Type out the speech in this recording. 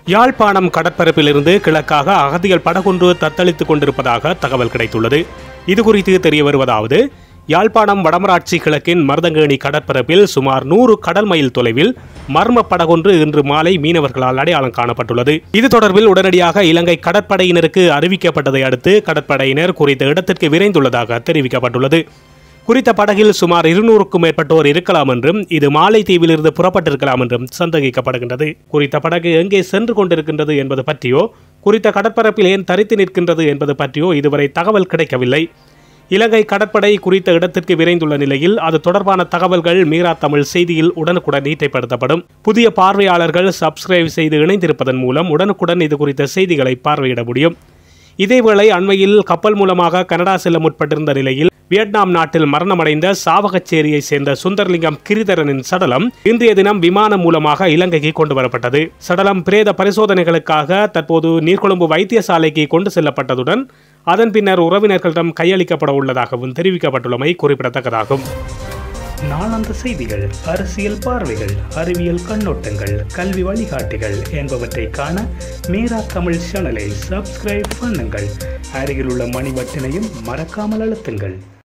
யாழ்ப்பாணம் கடற்பரப்பிலிருந்து கிழக்காக அகதிகள் படகொன்று தத்தளித்துக் கொண்டிருப்பதாக தகவல் கிடைத்துள்ளது இது குறித்து தெரிய வருவதாவது யாழ்ப்பாணம் வடமராட்சி கிழக்கின் மருதங்கேணி கடற்பரப்பில் சுமார் நூறு கடல் மைல் தொலைவில் மர்ம படகொன்று இன்று மாலை மீனவர்களால் அடையாளம் காணப்பட்டுள்ளது இது தொடர்பில் உடனடியாக இலங்கை கடற்படையினருக்கு அறிவிக்கப்பட்டதை அடுத்து கடற்படையினர் குறித்த இடத்திற்கு விரைந்துள்ளதாக தெரிவிக்கப்பட்டுள்ளது குறித்த படகில் சுமார் இருநூறுக்கும் மேற்பட்டோர் இருக்கலாம் என்றும் இது மாலை தீவிலிருந்து புறப்பட்டிருக்கலாம் என்றும் சந்தேகிக்கப்படுகின்றது குறித்த படகு எங்கே சென்று கொண்டிருக்கின்றது என்பது பற்றியோ குறித்த கடற்பரப்பில் ஏன் தரித்து நிற்கின்றது என்பது பற்றியோ இதுவரை தகவல் கிடைக்கவில்லை இலங்கை கடற்படை குறித்த இடத்திற்கு விரைந்துள்ள நிலையில் அது தொடர்பான தகவல்கள் மீரா தமிழ் செய்தியில் உடனுக்குடன் நீட்டைப்படுத்தப்படும் புதிய பார்வையாளர்கள் சப்ஸ்கிரைப் செய்து இணைந்திருப்பதன் மூலம் உடனுக்குடன் இது குறித்த செய்திகளை பார்வையிட முடியும் இதேவேளை அண்மையில் கப்பல் மூலமாக கனடா செல்ல முற்பட்டிருந்த நிலையில் வியட்நாம் நாட்டில் மரணமடைந்த சாவகச்சேரியை சேர்ந்த சுந்தர்லிங்கம் கிரிதரனின் சடலம் இன்றைய தினம் விமானம் மூலமாக இலங்கைக்கு கொண்டு வரப்பட்டது சடலம் பிரேத பரிசோதனைகளுக்காக தற்போது நீர்கொழும்பு வைத்தியசாலைக்கு கொண்டு செல்லப்பட்டதுடன் அதன் பின்னர் உறவினர்களிடம் கையளிக்கப்பட உள்ளதாகவும் தெரிவிக்கப்பட்டுள்ளமை குறிப்பிடத்தக்கதாகும் நாளாந்த செய்திகள் அரசியல் பார்வைகள் அறிவியல் கண்ணோட்டங்கள் கல்வி வழிகாட்டிகள் என்பவற்றை காண மீரா தமிழ் சேனலை சப்ஸ்கிரைப் பண்ணுங்கள் அருகிலுள்ள மணி பட்டனையும் மறக்காமல் அழுத்துங்கள்